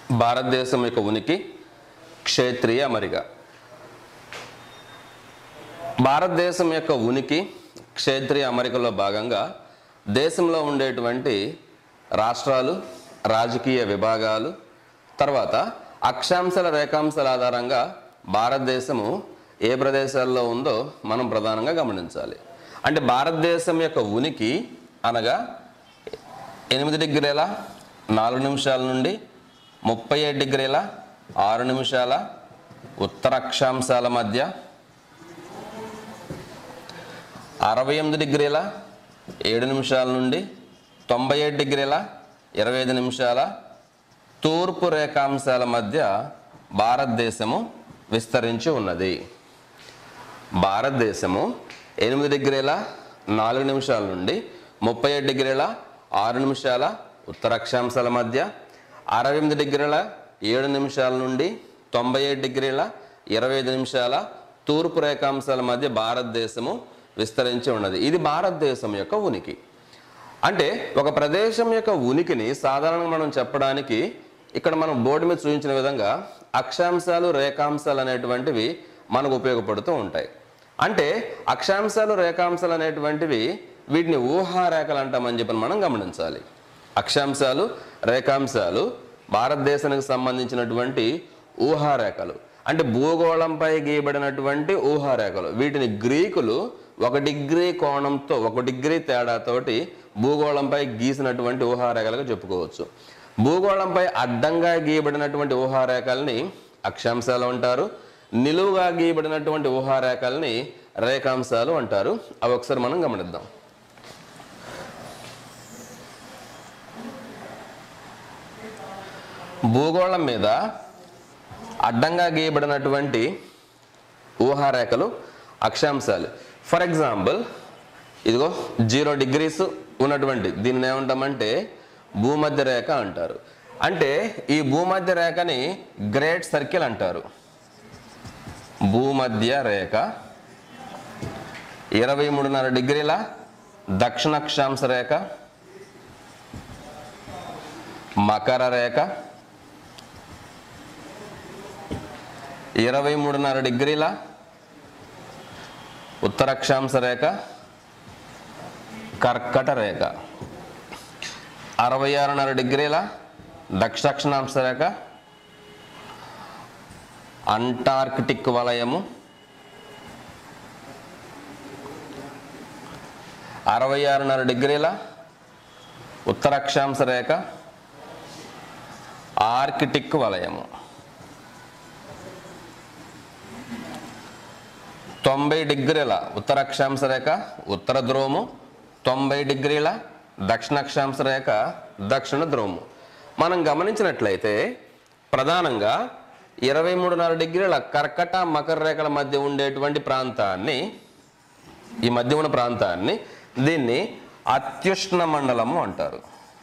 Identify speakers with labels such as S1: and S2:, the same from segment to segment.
S1: భారతదేశం యొక్క ఉనికి క్షేత్రీయ అమరిక భారతదేశం యొక్క ఉనికి క్షేత్రీయ అమరికలో భాగంగా దేశంలో ఉండేటువంటి రాష్ట్రాలు రాజకీయ విభాగాలు తర్వాత అక్షాంశాల రేఖాంశాల ఆధారంగా భారతదేశము ఏ ప్రదేశాల్లో ఉందో మనం ప్రధానంగా గమనించాలి అంటే భారతదేశం యొక్క ఉనికి అనగా ఎనిమిది డిగ్రీల నాలుగు నిమిషాల నుండి ముప్పై ఏడు డిగ్రీల ఆరు నిమిషాల ఉత్తర అక్షాంశాల మధ్య అరవై ఎనిమిది డిగ్రీల ఏడు నిమిషాల నుండి తొంభై ఏడు డిగ్రీల ఇరవై ఐదు నిమిషాల తూర్పు రేఖాంశాల మధ్య భారతదేశము విస్తరించి ఉన్నది భారతదేశము ఎనిమిది డిగ్రీల నాలుగు నిమిషాల నుండి ముప్పై ఏడు డిగ్రీల ఆరు నిమిషాల ఉత్తర అక్షాంశాల మధ్య అరవై ఎనిమిది డిగ్రీల ఏడు నిమిషాల నుండి తొంభై ఏడు డిగ్రీల ఇరవై ఐదు నిమిషాల తూర్పు రేఖాంశాల మధ్య భారతదేశము విస్తరించి ఉన్నది ఇది భారతదేశం యొక్క ఉనికి అంటే ఒక ప్రదేశం యొక్క ఉనికిని సాధారణంగా మనం చెప్పడానికి ఇక్కడ మనం బోర్డు మీద చూపించిన విధంగా అక్షాంశాలు రేఖాంశాలు అనేటువంటివి మనకు ఉపయోగపడుతూ ఉంటాయి అంటే అక్షాంశాలు రేఖాంశాలు అనేటువంటివి వీటిని ఊహారేఖలు అంటామని చెప్పి మనం గమనించాలి అక్షాంశాలు రేఖాంశాలు భారతదేశానికి సంబంధించినటువంటి ఊహారేఖలు అంటే భూగోళంపై గీయబడినటువంటి ఊహారేఖలు వీటిని గ్రీకులు ఒక డిగ్రీ కోణంతో ఒక డిగ్రీ తేడాతోటి భూగోళంపై గీసినటువంటి ఊహారేఖలుగా చెప్పుకోవచ్చు భూగోళంపై అడ్డంగా గీయబడినటువంటి ఊహారేఖల్ని అక్షాంశాలు అంటారు నిలువుగా గీయబడినటువంటి ఊహారేఖల్ని రేఖాంశాలు అంటారు అవి ఒకసారి మనం గమనిద్దాం భూగోళం మీద అడ్డంగా గీయబడినటువంటి ఊహారేఖలు అక్షాంశాలు ఫర్ ఎగ్జాంపుల్ ఇదిగో జీరో డిగ్రీస్ ఉన్నటువంటి దీన్ని ఏమంటామంటే భూమధ్య రేఖ అంటారు అంటే ఈ భూమధ్య రేఖని గ్రేట్ సర్కిల్ అంటారు భూమధ్య రేఖ ఇరవై మూడున్నర డిగ్రీల దక్షిణాక్షాంశ రేఖ మకర రేఖ ఇరవై మూడున్నర డిగ్రీల ఉత్తరాక్షాంశ రేఖ కర్కట రేఖ అరవై ఆరున్నర డిగ్రీల దక్షిణాక్షాంశ రేఖ అంటార్కిటిక్ వలయము అరవై ఆరున్నర డిగ్రీల ఉత్తరాక్షాంశ రేఖ ఆర్కిటిక్ వలయము తొంభై డిగ్రీల ఉత్తర అక్షాంశ రేఖ ఉత్తర ధ్రువము తొంభై డిగ్రీల దక్షిణాక్షాంశ రేఖ దక్షిణ ధ్రువము మనం గమనించినట్లయితే ప్రధానంగా ఇరవై మూడున్నర డిగ్రీల కర్కట మకర రేఖల మధ్య ఉండేటువంటి ప్రాంతాన్ని ఈ మధ్య ఉన్న ప్రాంతాన్ని దీన్ని అత్యుష్ణ మండలము అంటారు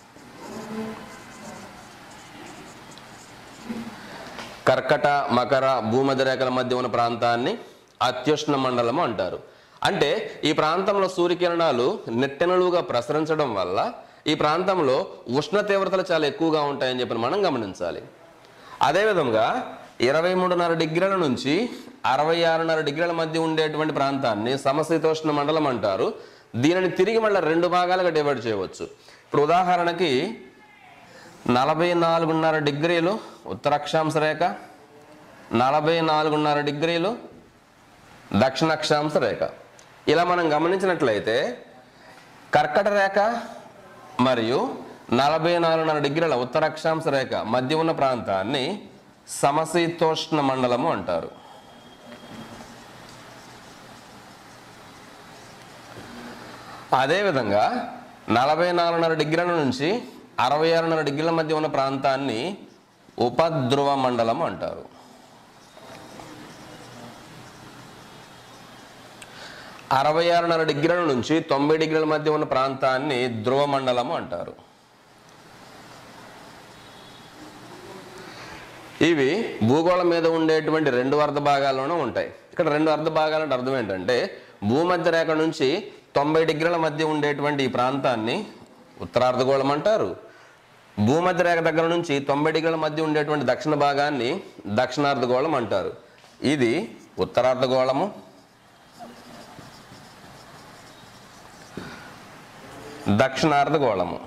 S1: కర్కట మకర భూమధ్య రేఖల మధ్య ఉన్న ప్రాంతాన్ని అత్యుష్ణ మండలము అంటారు అంటే ఈ ప్రాంతంలో సూర్యకిరణాలు నెట్టెనలుగా ప్రసరించడం వల్ల ఈ ప్రాంతంలో ఉష్ణ తీవ్రతలు చాలా ఎక్కువగా ఉంటాయని చెప్పి మనం గమనించాలి అదేవిధంగా ఇరవై మూడున్నర డిగ్రీల నుంచి అరవై ఆరున్నర డిగ్రీల మధ్య ఉండేటువంటి ప్రాంతాన్ని సమశీతోష్ణ మండలం అంటారు దీనిని తిరిగి మళ్ళీ రెండు భాగాలుగా డివైడ్ చేయవచ్చు ఇప్పుడు ఉదాహరణకి నలభై నాలుగున్నర డిగ్రీలు ఉత్తరాక్షాంశ రేఖ నలభై నాలుగున్నర డిగ్రీలు దక్షిణాక్షాంశ రేఖ ఇలా మనం గమనించినట్లయితే కర్కట రేఖ మరియు నలభై నాలుగున్నర డిగ్రీల ఉత్తరాక్షాంశ రేఖ మధ్య ఉన్న ప్రాంతాన్ని సమశీతోష్ణ మండలము అంటారు అదేవిధంగా నలభై నాలుగున్నర డిగ్రీల నుంచి అరవై ఆరున్నర డిగ్రీల మధ్య ఉన్న ప్రాంతాన్ని ఉపధ్రువ మండలం అంటారు అరవై ఆరున్నర డిగ్రీల నుంచి తొంభై డిగ్రీల మధ్య ఉన్న ప్రాంతాన్ని ధ్రువ మండలము అంటారు ఇవి భూగోళం మీద ఉండేటువంటి రెండు అర్ధ భాగాల్లోనూ ఉంటాయి ఇక్కడ రెండు అర్ధ భాగాలంటే అర్థం ఏంటంటే భూమధ్య రేఖ నుంచి తొంభై డిగ్రీల మధ్య ఉండేటువంటి ఈ ప్రాంతాన్ని ఉత్తరార్ధగోళం అంటారు భూమధ్య రేఖ దగ్గర నుంచి తొంభై డిగ్రీల మధ్య ఉండేటువంటి దక్షిణ భాగాన్ని దక్షిణార్ధగోళం అంటారు ఇది ఉత్తరార్ధగోళము దక్షిణార్ధగోళము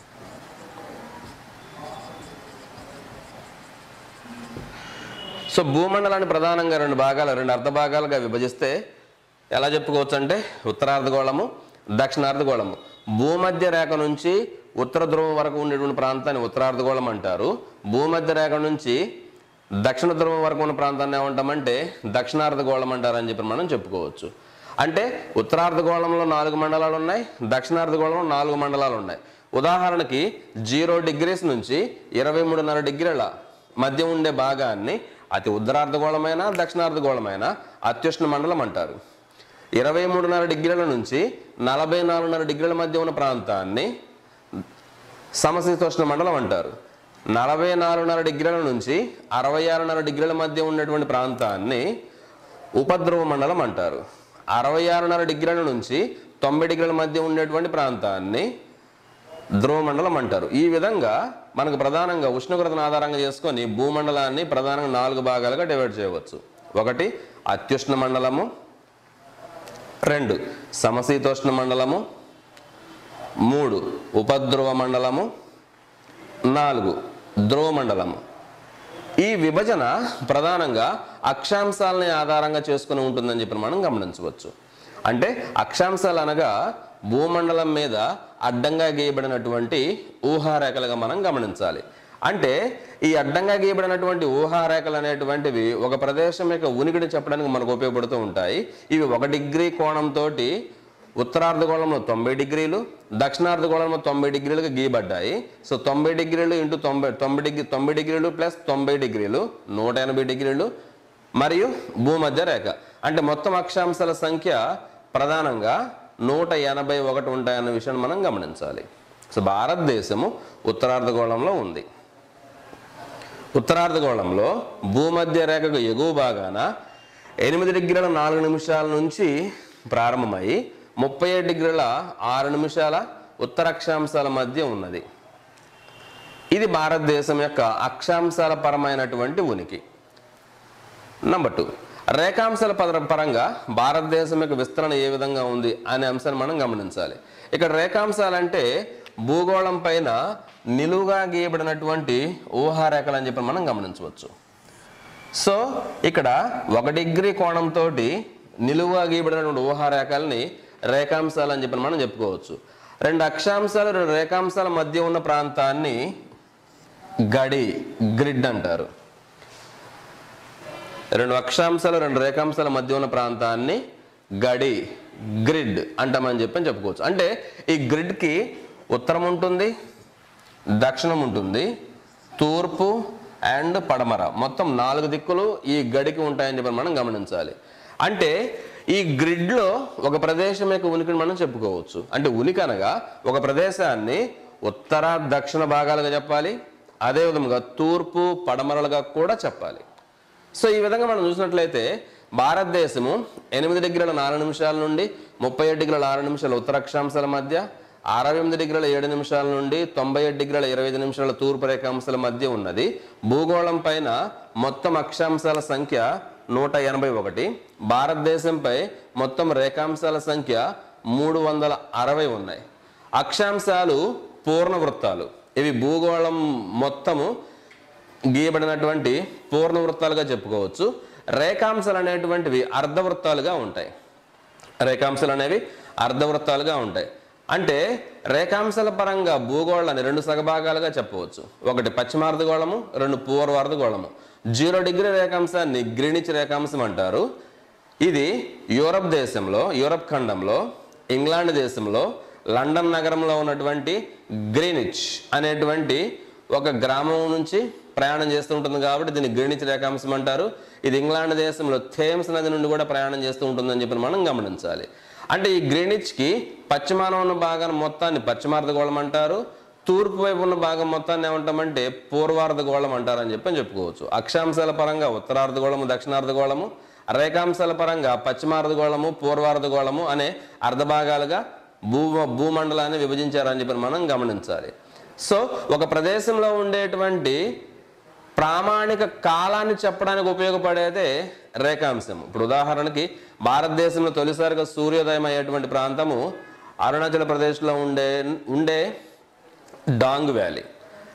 S1: సో భూమండలాన్ని ప్రధానంగా రెండు భాగాలు రెండు అర్ధ భాగాలుగా విభజిస్తే ఎలా చెప్పుకోవచ్చు అంటే ఉత్తరార్ధగోళము దక్షిణార్ధగోళము భూమధ్య రేఖ నుంచి ఉత్తర ధ్రువం వరకు ఉండేటువంటి ప్రాంతాన్ని ఉత్తరార్ధగోళం అంటారు భూమధ్య రేఖ నుంచి దక్షిణ ధ్రువం వరకు ఉన్న ప్రాంతాన్ని ఏమంటామంటే దక్షిణార్ధగోళం అంటారని చెప్పి మనం చెప్పుకోవచ్చు అంటే ఉత్తరార్ధగోళంలో నాలుగు మండలాలు ఉన్నాయి దక్షిణార్ధగోళంలో నాలుగు మండలాలు ఉన్నాయి ఉదాహరణకి జీరో డిగ్రీస్ నుంచి ఇరవై మూడున్నర డిగ్రీల మధ్య ఉండే భాగాన్ని అతి ఉత్తరార్ధగోళమైన దక్షిణార్ధగోళమైన అత్యుష్ణ మండలం అంటారు ఇరవై మూడున్నర డిగ్రీల నుంచి నలభై నాలుగున్నర డిగ్రీల మధ్య ఉన్న ప్రాంతాన్ని సమశీతోష్ణ మండలం అంటారు నలభై నాలుగున్నర డిగ్రీల నుంచి అరవై ఆరున్నర డిగ్రీల మధ్య ఉన్నటువంటి ప్రాంతాన్ని ఉపద్రవ మండలం అంటారు అరవై ఆరున్నర డిగ్రీల నుంచి తొంభై డిగ్రీల మధ్య ఉండేటువంటి ప్రాంతాన్ని ధ్రువ మండలం అంటారు ఈ విధంగా మనకు ప్రధానంగా ఉష్ణోగ్రతను ఆధారంగా చేసుకొని భూమండలాన్ని ప్రధానంగా నాలుగు భాగాలుగా డివైడ్ చేయవచ్చు ఒకటి అత్యుష్ణ మండలము రెండు సమశీతోష్ణ మండలము మూడు ఉపధ్రువ మండలము నాలుగు ధ్రువ మండలము ఈ విభజన ప్రధానంగా అక్షాంశాలని ఆధారంగా చేసుకుని ఉంటుందని చెప్పి మనం గమనించవచ్చు అంటే అక్షాంశాలు అనగా భూమండలం మీద అడ్డంగా గీయబడినటువంటి ఊహారేఖలుగా మనం గమనించాలి అంటే ఈ అడ్డంగా గీయబడినటువంటి ఊహారేఖలు అనేటువంటివి ఒక ప్రదేశం యొక్క ఉనికిని చెప్పడానికి మనకు ఉపయోగపడుతూ ఉంటాయి ఇవి ఒక డిగ్రీ కోణంతో ఉత్తరార్ధగోళంలో తొంభై డిగ్రీలు దక్షిణార్ధగోళంలో తొంభై డిగ్రీలుగా గీయబడ్డాయి సో తొంభై డిగ్రీలు ఇంటూ తొంభై తొంభై డిగ్రీ తొంభై డిగ్రీలు ప్లస్ తొంభై డిగ్రీలు నూట ఎనభై డిగ్రీలు మరియు భూమధ్య రేఖ అంటే మొత్తం అక్షాంశాల సంఖ్య ప్రధానంగా నూట ఎనభై ఒకటి ఉంటాయన్న విషయాన్ని మనం గమనించాలి సో భారతదేశము ఉత్తరార్ధగోళంలో ఉంది ఉత్తరార్ధగోళంలో భూమధ్య రేఖకు ఎగువ భాగాన ఎనిమిది డిగ్రీల నాలుగు నిమిషాల నుంచి ప్రారంభమై ముప్పై ఏడు డిగ్రీల ఆరు నిమిషాల ఉత్తర అక్షాంశాల మధ్య ఉన్నది ఇది భారతదేశం యొక్క అక్షాంశాల పరమైనటువంటి ఉనికి నంబర్ టూ రేఖాంశాల పద పరంగా భారతదేశం యొక్క విస్తరణ ఏ విధంగా ఉంది అనే అంశాన్ని మనం గమనించాలి ఇక్కడ రేఖాంశాలంటే భూగోళం పైన నిలువుగా గీయబడినటువంటి ఊహారేఖలు అని చెప్పి మనం గమనించవచ్చు సో ఇక్కడ ఒక డిగ్రీ కోణంతో నిలువుగా గీయబడినటువంటి ఊహారేఖల్ని రేఖాంశాలు అని చెప్పి మనం చెప్పుకోవచ్చు రెండు అక్షాంశాలు రెండు రేఖాంశాల మధ్య ఉన్న ప్రాంతాన్ని గడి గ్రిడ్ అంటారు రెండు అక్షాంశాలు రెండు రేఖాంశాల మధ్య ఉన్న ప్రాంతాన్ని గడి గ్రిడ్ అంటామని చెప్పని చెప్పుకోవచ్చు అంటే ఈ గ్రిడ్కి ఉత్తరం ఉంటుంది దక్షిణం ఉంటుంది తూర్పు అండ్ పడమర మొత్తం నాలుగు దిక్కులు ఈ గడికి ఉంటాయని చెప్పి మనం గమనించాలి అంటే ఈ గ్రిడ్లో ఒక ప్రదేశం యొక్క ఉనికిని మనం చెప్పుకోవచ్చు అంటే ఉనికి అనగా ఒక ప్రదేశాన్ని ఉత్తర దక్షిణ భాగాలుగా చెప్పాలి అదేవిధంగా తూర్పు పడమరలుగా కూడా చెప్పాలి సో ఈ విధంగా మనం చూసినట్లయితే భారతదేశము ఎనిమిది డిగ్రీల నాలుగు నిమిషాల నుండి ముప్పై ఏడు డిగ్రీల ఆరు నిమిషాల ఉత్తర అక్షాంశాల మధ్య అరవై ఎనిమిది డిగ్రీల ఏడు నిమిషాల నుండి తొంభై ఏడు డిగ్రీల ఇరవై ఐదు నిమిషాల తూర్పు రేఖాంశాల మధ్య ఉన్నది భూగోళం పైన మొత్తం అక్షాంశాల సంఖ్య నూట ఎనభై ఒకటి భారతదేశంపై మొత్తం రేఖాంశాల సంఖ్య మూడు వందల అరవై ఉన్నాయి అక్షాంశాలు పూర్ణ వృత్తాలు ఇవి భూగోళం మొత్తము గీయబడినటువంటి పూర్ణ వృత్తాలుగా చెప్పుకోవచ్చు రేఖాంశాలు అనేటువంటివి అర్ధవృత్తాలుగా ఉంటాయి రేఖాంశాలు అనేవి అర్ధవృత్తాలుగా ఉంటాయి అంటే రేఖాంశాల పరంగా భూగోళాన్ని రెండు సగభాగాలుగా చెప్పవచ్చు ఒకటి పశ్చిమార్ధగోళము రెండు పూర్వార్ధగోళము జీరో డిగ్రీ రేఖాంశాన్ని గ్రీనిచ్ రేఖాంశం అంటారు ఇది యూరప్ దేశంలో యూరప్ ఖండంలో ఇంగ్లాండ్ దేశంలో లండన్ నగరంలో ఉన్నటువంటి గ్రీనిచ్ అనేటువంటి ఒక గ్రామం నుంచి ప్రయాణం చేస్తూ ఉంటుంది కాబట్టి దీన్ని గ్రీనిచ్ రేఖాంశం అంటారు ఇది ఇంగ్లాండ్ దేశంలో థేమ్స్ నది నుండి కూడా ప్రయాణం చేస్తూ ఉంటుందని చెప్పి మనం గమనించాలి అంటే ఈ గ్రీనిచ్కి పశ్చిమాన ఉన్న భాగాన్ని మొత్తాన్ని పశ్చిమార్ధగోళం అంటారు తూర్పు వైపు ఉన్న భాగం మొత్తాన్ని ఏమంటామంటే పూర్వార్ధగోళం అంటారని చెప్పి చెప్పుకోవచ్చు అక్షాంశాల పరంగా ఉత్తరార్ధగోళము దక్షిణార్ధగోళము రేఖాంశాల పరంగా పశ్చిమార్ధగోళము పూర్వార్ధగోళము అనే అర్ధభాగాలుగా భూ భూమండలాన్ని విభజించారని చెప్పి మనం గమనించాలి సో ఒక ప్రదేశంలో ఉండేటువంటి ప్రామాణిక కాలాన్ని చెప్పడానికి ఉపయోగపడేదే రేఖాంశం ఇప్పుడు ఉదాహరణకి భారతదేశంలో తొలిసారిగా సూర్యోదయం అయ్యేటువంటి ప్రాంతము అరుణాచల్ ప్రదేశ్లో ఉండే ఉండే డాంగ్ వ్యాలీ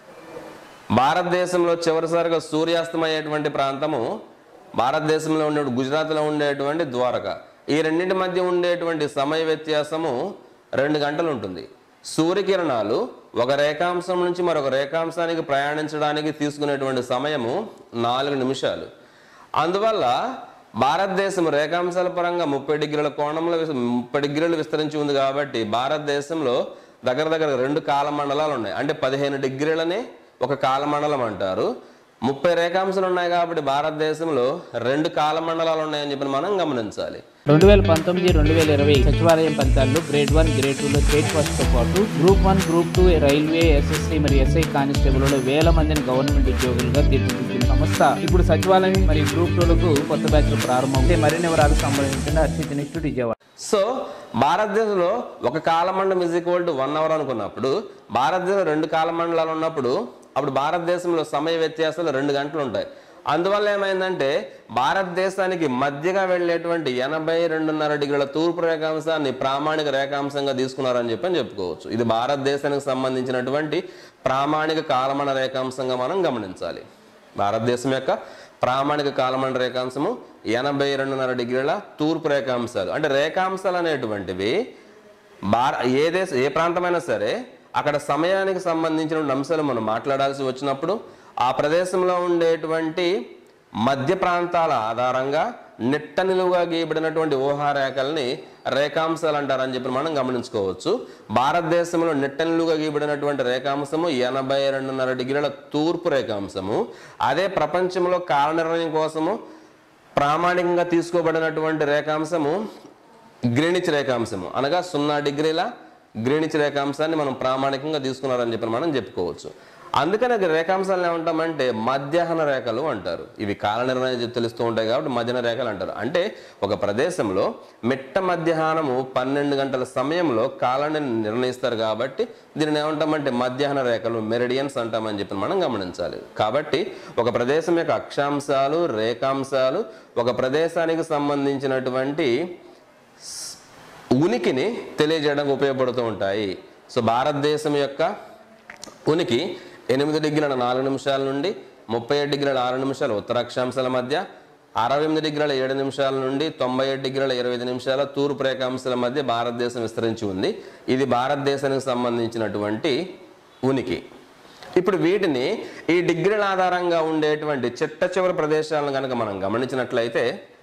S1: భారతదేశంలో చివరిసారిగా సూర్యాస్తమయ్యేటువంటి ప్రాంతము భారతదేశంలో ఉండే గుజరాత్లో ఉండేటువంటి ద్వారక ఈ రెండింటి మధ్య ఉండేటువంటి సమయ వ్యత్యాసము రెండు గంటలు ఉంటుంది సూర్యకిరణాలు ఒక రేఖాంశం నుంచి మరొక రేఖాంశానికి ప్రయాణించడానికి తీసుకునేటువంటి సమయము నాలుగు నిమిషాలు అందువల్ల భారతదేశం రేఖాంశాల పరంగా ముప్పై డిగ్రీల కోణంలో విస్- ముప్పై డిగ్రీలు విస్తరించి ఉంది కాబట్టి భారతదేశంలో దగ్గర దగ్గర రెండు కాలమండలాలు ఉన్నాయి అంటే పదిహేను డిగ్రీలని ఒక కాలమండలం అంటారు ముప్పై రేఖాంశాలు ఉన్నాయి కాబట్టి భారతదేశంలో రెండు కాలమండలాలు ఉన్నాయని చెప్పి మనం గమనించాలి
S2: రెండు వేల పంతొమ్మిది రెండు వేల ఇరవై సచివాలయం ఫలితాల్లో గ్రేడ్ వన్ గ్రేడ్ టూలో స్టేట్ ఫస్ట్ తో పాటు group one group two railway SSC మరియు ఎస్ఐ కానిస్టేబుల్లో వేల మందిని గవర్నమెంట్ ఉద్యోగులుగా తీర్చిదిద్దిన సంస్థ ఇప్పుడు సచివాలయం మరియు గ్రూప్ టూలకు కొత్త బ్యాచ్లు ప్రారంభం మరిన్ని వివరాలు సంబంధించిన అర్చిత్ ఇన్స్టిట్యూట్ విజయవాడ
S1: సో భారతదేశంలో ఒక కాలమండలం is equal to one hour అనుకున్నప్పుడు భారతదేశంలో రెండు కాలమండలాలు ఉన్నప్పుడు అప్పుడు భారతదేశంలో సమయ వ్యత్యాసాలు రెండు గంటలు ఉంటాయి అందువల్ల ఏమైందంటే భారతదేశానికి మధ్యగా వెళ్ళేటువంటి ఎనభై రెండున్నర డిగ్రీల తూర్పు రేఖాంశాన్ని ప్రామాణిక రేఖాంశంగా తీసుకున్నారని చెప్పి అని చెప్పుకోవచ్చు ఇది భారతదేశానికి సంబంధించినటువంటి ప్రామాణిక కాలమాన రేఖాంశంగా మనం గమనించాలి భారతదేశం యొక్క ప్రామాణిక కాలమండ రేఖాంశము ఎనభై రెండున్నర డిగ్రీల తూర్పు రేఖాంశాలు అంటే రేఖాంశాలు అనేటువంటివి భార ఏ దేశ ఏ ప్రాంతమైనా సరే అక్కడ సమయానికి సంబంధించిన అంశాలు మనం మాట్లాడాల్సి వచ్చినప్పుడు ఆ ప్రదేశంలో ఉండేటువంటి మధ్య ప్రాంతాల ఆధారంగా నిట్ట నిలువుగా గీయబడినటువంటి ఊహారేఖల్ని రేఖాంశాలు అంటారని చెప్పి మనం గమనించుకోవచ్చు భారతదేశంలో నిట్ట నిలువుగా గీయబడినటువంటి రేఖాంశము ఎనభై రెండున్నర డిగ్రీల తూర్పు రేఖాంశము అదే ప్రపంచంలో కాల నిర్ణయం కోసము ప్రామాణికంగా తీసుకోబడినటువంటి రేఖాంశము గ్రీనిచ్ రేఖాంశము అనగా సున్నా డిగ్రీల గ్రీనిచ్ రేఖాంశాన్ని మనం ప్రామాణికంగా తీసుకున్నారని చెప్పి మనం చెప్పుకోవచ్చు అందుకని అది రేఖాంశాలను ఏమంటామంటే మధ్యాహ్న రేఖలు అంటారు ఇవి కాల నిర్ణయం చెప్పి తెలుస్తూ ఉంటాయి కాబట్టి మధ్యాహ్న రేఖలు అంటారు అంటే ఒక ప్రదేశంలో మిట్ట మధ్యాహ్నము పన్నెండు గంటల సమయంలో కాలాన్ని నిర్ణయిస్తారు కాబట్టి దీనిని ఏమంటామంటే మధ్యాహ్న రేఖలు మెరిడియన్స్ అంటామని చెప్పి మనం గమనించాలి కాబట్టి ఒక ప్రదేశం యొక్క అక్షాంశాలు రేఖాంశాలు ఒక ప్రదేశానికి సంబంధించినటువంటి ఉనికిని తెలియజేయడానికి ఉపయోగపడుతూ ఉంటాయి సో భారతదేశం యొక్క ఉనికి ఎనిమిది డిగ్రీల నాలుగు నిమిషాల నుండి ముప్పై ఏడు డిగ్రీల ఆరు నిమిషాల ఉత్తర అక్షాంశాల మధ్య అరవై ఎనిమిది డిగ్రీల ఏడు నిమిషాల నుండి తొంభై ఏడు డిగ్రీల ఇరవై ఐదు నిమిషాల తూర్పు రేఖాంశాల మధ్య భారతదేశం విస్తరించి ఉంది ఇది భారతదేశానికి సంబంధించినటువంటి ఉనికి ఇప్పుడు వీటిని ఈ డిగ్రీల ఆధారంగా ఉండేటువంటి చిట్ట చివరి ప్రదేశాలను కనుక మనం గమనించినట్లయితే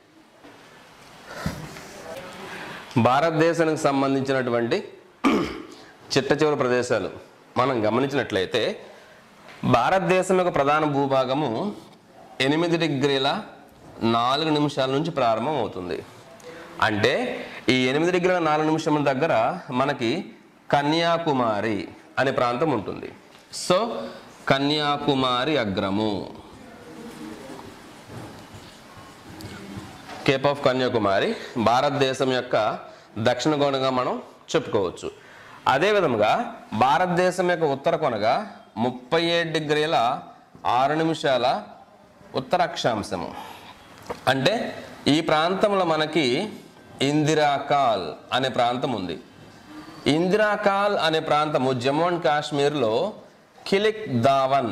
S1: భారతదేశానికి సంబంధించినటువంటి చిట్ట చివరి ప్రదేశాలు మనం గమనించినట్లయితే భారతదేశం యొక్క ప్రధాన భూభాగము ఎనిమిది డిగ్రీల నాలుగు నిమిషాల నుంచి ప్రారంభం అవుతుంది అంటే ఈ ఎనిమిది డిగ్రీల నాలుగు నిమిషముల దగ్గర మనకి కన్యాకుమారి అనే ప్రాంతం ఉంటుంది సో కన్యాకుమారి అగ్రము కేప్ ఆఫ్ కన్యాకుమారి భారతదేశం యొక్క దక్షిణ కోణగా మనం చెప్పుకోవచ్చు అదేవిధంగా భారతదేశం యొక్క ఉత్తర కొనగా ముప్పై ఏడు డిగ్రీల ఆరు నిమిషాల ఉత్తర అక్షాంశము అంటే ఈ ప్రాంతంలో మనకి ఇందిరాకాల్ అనే ప్రాంతం ఉంది ఇందిరాకాల్ అనే ప్రాంతము జమ్మూ అండ్ కాశ్మీర్లో Kilik Dawan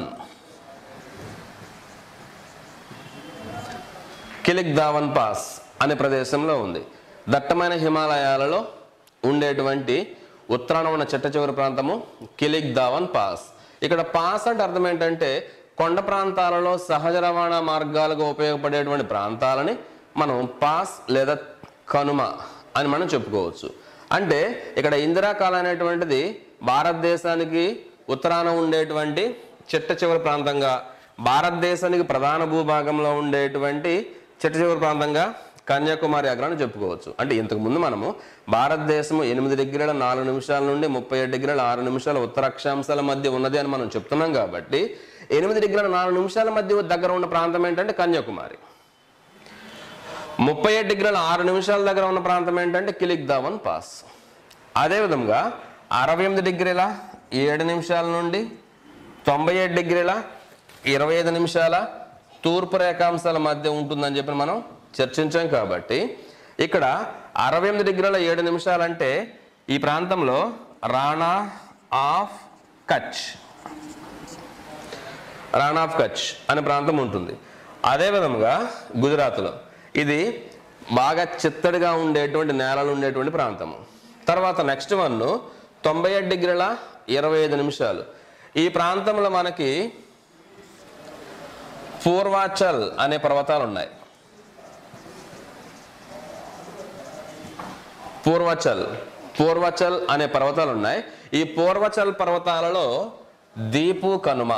S1: Kilik Dawan pass అనే ప్రదేశంలో ఉంది దట్టమైన హిమాలయాలలో ఉండేటువంటి ఉత్తరాన ఉన్న చెట్ట చివరి ప్రాంతము కిలిక్ దావన్ పాస్ ఇక్కడ పాస్ అంటే అర్థం ఏంటంటే కొండ ప్రాంతాలలో సహజ రవాణా మార్గాలుగా ఉపయోగపడేటువంటి ప్రాంతాలని మనం పాస్ లేదా కనుమ అని మనం చెప్పుకోవచ్చు అంటే ఇక్కడ ఇందిరాకాలం అనేటువంటిది భారతదేశానికి ఉత్తరాన ఉండేటువంటి చిట్ట చివరి ప్రాంతంగా భారతదేశానికి ప్రధాన భూభాగంలో ఉండేటువంటి చిట్ట చివరి ప్రాంతంగా కన్యాకుమారి అగ్రాన్ని చెప్పుకోవచ్చు అంటే ఇంతకు ముందు మనము భారతదేశము ఎనిమిది డిగ్రీల నాలుగు నిమిషాల నుండి ముప్పై ఏడు డిగ్రీల ఆరు నిమిషాల ఉత్తర అక్షాంశాల మధ్య ఉన్నది అని మనం చెప్తున్నాం కాబట్టి ఎనిమిది డిగ్రీల నాలుగు నిమిషాల మధ్య దగ్గర ఉన్న ప్రాంతం ఏంటంటే కన్యాకుమారి ముప్పై ఏడు డిగ్రీల ఆరు నిమిషాల దగ్గర ఉన్న ప్రాంతం ఏంటంటే కిలిక్ దావన్ పాస్ అదేవిధంగా అరవై ఎనిమిది డిగ్రీల ఏడు నిమిషాల నుండి తొంభై ఏడు డిగ్రీల ఇరవై ఐదు నిమిషాల తూర్పు రేఖాంశాల మధ్య ఉంటుందని చెప్పి మనం చర్చించాం కాబట్టి ఇక్కడ అరవై ఎనిమిది డిగ్రీల ఏడు నిమిషాలంటే ఈ ప్రాంతంలో రాణా ఆఫ్ కచ్ రాణా ఆఫ్ కచ్ అనే ప్రాంతం ఉంటుంది అదే విధముగా గుజరాత్లో ఇది బాగా చిత్తడిగా ఉండేటువంటి నేలలు ఉండేటువంటి ప్రాంతము తర్వాత నెక్స్ట్ వన్ తొంభై ఏడు డిగ్రీల ఇరవై ఐదు నిమిషాలు ఈ ప్రాంతంలో మనకి పూర్వాచల్ అనే పర్వతాలు ఉన్నాయి పూర్వచల్ పూర్వచల్ అనే పర్వతాలు ఉన్నాయి ఈ పూర్వచల్ పర్వతాలలో దీపు కనుమ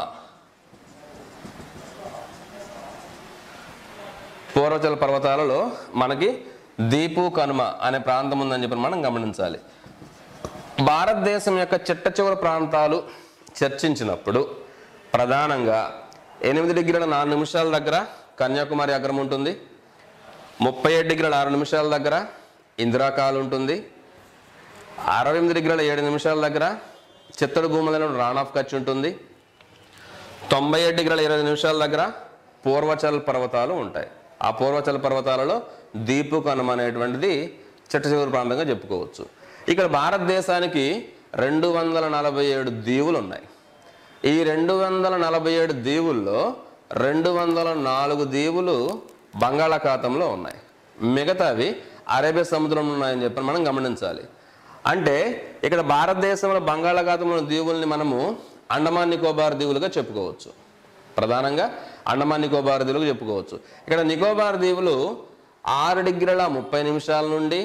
S1: పూర్వచల పర్వతాలలో మనకి దీపు కనుమ అనే ప్రాంతం ఉందని చెప్పి మనం గమనించాలి భారతదేశం యొక్క చిట్ట చివరి ప్రాంతాలు చర్చించినప్పుడు ప్రధానంగా ఎనిమిది డిగ్రీల నాలుగు నిమిషాల దగ్గర కన్యాకుమారి అగ్రం ఉంటుంది ముప్పై ఏడు డిగ్రీల ఆరు నిమిషాల దగ్గర ఇందిరాకాల్ ఉంటుంది అరవై ఎనిమిది డిగ్రీల ఏడు నిమిషాల దగ్గర చిత్తడి భూములలో రాన్ ఆఫ్ కచ్ ఉంటుంది తొంభై ఏడు డిగ్రీల ఇరవై నిమిషాల దగ్గర పూర్వచల్ పర్వతాలు ఉంటాయి ఆ పూర్వచల్ పర్వతాలలో దీపు కనుమ అనేటువంటిది చిట్ట చివరి ప్రాంతంగా చెప్పుకోవచ్చు ఇక్కడ భారతదేశానికి రెండు వందల నలభై ఏడు దీవులు ఉన్నాయి ఈ రెండు వందల నలభై ఏడు దీవుల్లో రెండు వందల నాలుగు దీవులు బంగాళాఖాతంలో ఉన్నాయి మిగతావి అరేబియా సముద్రంలో ఉన్నాయని చెప్పి మనం గమనించాలి అంటే ఇక్కడ భారతదేశంలో బంగాళాఖాతంలో దీవుల్ని మనము అండమాన్ నికోబార్ దీవులుగా చెప్పుకోవచ్చు ప్రధానంగా అండమాన్ నికోబార్ దీవులుగా చెప్పుకోవచ్చు ఇక్కడ నికోబార్ దీవులు ఆరు డిగ్రీల ముప్పై నిమిషాల నుండి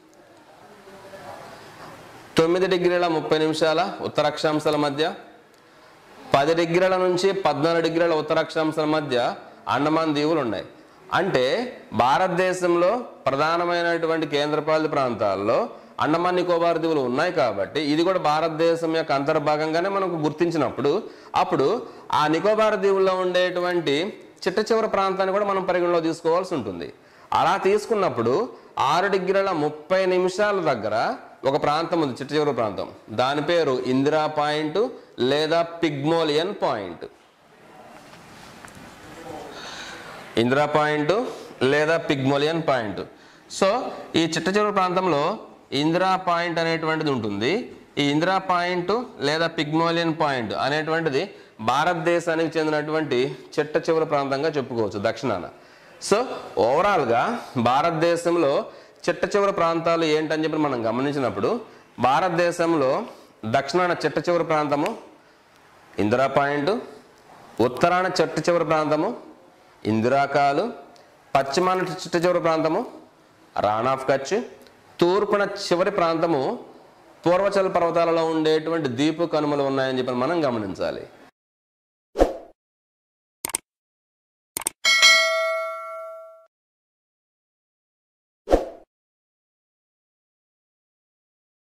S1: తొమ్మిది డిగ్రీల ముప్పై నిమిషాల ఉత్తర అక్షాంశాల మధ్య పది డిగ్రీల నుంచి పద్నాలుగు డిగ్రీల ఉత్తర అక్షాంశాల మధ్య అండమాన్ దీవులు ఉన్నాయి అంటే భారతదేశంలో ప్రధానమైనటువంటి కేంద్రపాలిత ప్రాంతాల్లో అండమాన్ నికోబార్ దీవులు ఉన్నాయి కాబట్టి ఇది కూడా భారతదేశం యొక్క అంతర్భాగంగానే మనకు గుర్తించినప్పుడు అప్పుడు ఆ నికోబార్ దీవుల్లో ఉండేటువంటి చిట్ట చివరి ప్రాంతాన్ని కూడా మనం పరిగణలో తీసుకోవాల్సి ఉంటుంది అలా తీసుకున్నప్పుడు ఆరు డిగ్రీల ముప్పై నిమిషాల దగ్గర ఒక ప్రాంతం ఉంది చిట్ట చివరి ప్రాంతం దాని పేరు ఇందిరా పాయింట్ లేదా పిగ్మోలియన్ పాయింట్ ఇందిరా పాయింట్ లేదా పిగ్మోలియన్ పాయింట్ సో ఈ చిట్ట చివరి ప్రాంతంలో ఇందిరా పాయింట్ అనేటువంటిది ఉంటుంది ఈ ఇందిరా పాయింట్ లేదా పిగ్మోలియన్ పాయింట్ అనేటువంటిది భారతదేశానికి చెందినటువంటి చిట్ట చివరి ప్రాంతంగా చెప్పుకోవచ్చు దక్షిణాన సో ఓవరాల్గా భారతదేశంలో చిట్ట చివరి ప్రాంతాలు ఏంటని చెప్పి మనం గమనించినప్పుడు భారతదేశంలో దక్షిణాన చిట్ట చివరి ప్రాంతము ఇందిరా పాయింట్ ఉత్తరాన చిట్ట చివరి ప్రాంతము ఇందిరాకాలు పశ్చిమాన చిట్ట చివరి ప్రాంతము రాన్ ఆఫ్ కచ్ తూర్పున చివరి ప్రాంతము పూర్వచల పర్వతాలలో ఉండేటువంటి దీపు కనుమలు ఉన్నాయని చెప్పి మనం గమనించాలి